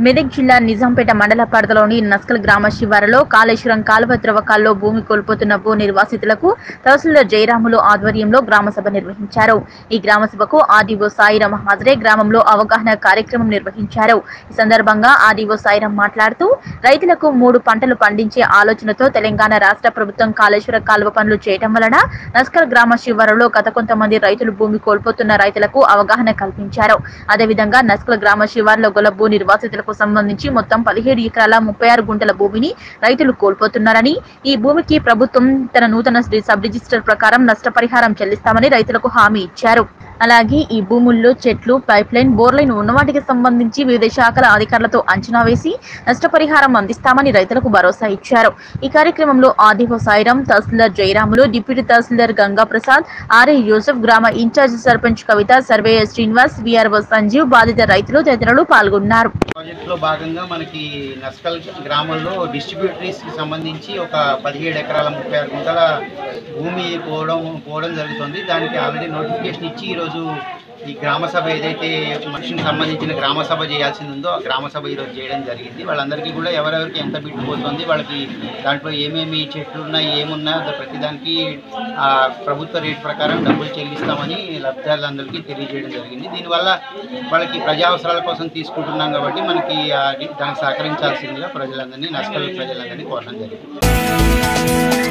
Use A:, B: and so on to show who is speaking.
A: మెదక్ జిల్లా నిజాంపేట మండల పరిధిలోని నస్కల్ గ్రామ శివారులో కాళేశ్వరం కాలువ త్రవ్వకాల్లో భూమి కోల్పోతున్న భూ నిర్వాసితులకు తహసీల్దార్ జయరాములు ఆధ్వర్యంలో గ్రామ సభ నిర్వహించారు ఈ గ్రామ సభకు ఆదివో సాయిరాం హాజరై గ్రామంలో అవగాహన కార్యక్రమం నిర్వహించారు ఈ సందర్భంగా ఆదివో సాయిరాం మాట్లాడుతూ రైతులకు మూడు పంటలు పండించే ఆలోచనతో తెలంగాణ రాష్ట్ర ప్రభుత్వం కాళేశ్వర కాలువ పనులు చేయటం వలన నస్కల్ గ్రామ శివారులో గత కొంతమంది రైతులు భూమి కోల్పోతున్న రైతులకు అవగాహన కల్పించారు అదేవిధంగా నస్కల్ గ్రామ శివార్లో గల భూ నిర్వాసితులకు సంబంధించి మొత్తం పదిహేడు ఎకరాల ముప్పై ఆరు గుంటల భూమిని రైతులు కోల్పోతున్నారని ఈ భూమికి ప్రభుత్వం తన నూతన సబ్ రిజిస్టర్ ప్రకారం నష్టపరిహారం చెల్లిస్తామని రైతులకు హామీ ఇచ్చారు అలాగే ఈ భూముల్లో చెట్లు పైప్ లైన్ బోర్ లైన్ ఉన్న వాటికి సంబంధించి వివిధ శాఖల అధికారులతో అంచనా వేసి నష్టపరిహారం అందిస్తామని రైతులకు భరోసా ఇచ్చారు ఈ కార్యక్రమంలో ఆదివో సాయిరాం తహసీల్దార్ జయరాములు డిప్యూటీ తహసీల్దార్ గంగా ప్రసాద్ ఆర్ఏ యూసఫ్ గ్రామ incharge sarpanch Kavitha surveyor Srinivas VRO Sanjeev బాధిత రైతులు తదితరులు పాల్గొన్నారు
B: ప్రాజెక్టులో భాగంగా మనకి నస్కల్ గ్రామంలో డిస్ట్రిబ్యూటరీస్కి సంబంధించి ఒక పదిహేడు ఎకరాల ముప్పై ఆరు గుంటల భూమి పోవడం పోవడం జరుగుతుంది దానికి ఆల్రెడీ నోటిఫికేషన్ ఇచ్చి ఈరోజు ఈ గ్రామ సభ ఏదైతే మనిషికి సంబంధించిన గ్రామ సభ చేయాల్సింది ఉందో ఆ గ్రామ సభ ఈరోజు చేయడం జరిగింది వాళ్ళందరికీ కూడా ఎవరెవరికి ఎంత బిట్టు పోతుంది వాళ్ళకి దాంట్లో ఏమేమి చెట్లు ఉన్నాయి ఏమున్నా ప్రతిదానికి ఆ ప్రభుత్వ రేట్ ప్రకారం డబ్బులు చెల్లిస్తామని లబ్ధిదారులందరికీ తెలియజేయడం జరిగింది దీనివల్ల వాళ్ళకి ప్రజా అవసరాల కోసం తీసుకుంటున్నాం కాబట్టి మనకి ఆ దానికి సహకరించాల్సిందిగా ప్రజలందరినీ నష్టపరి ప్రజలందరినీ కోరడం జరిగింది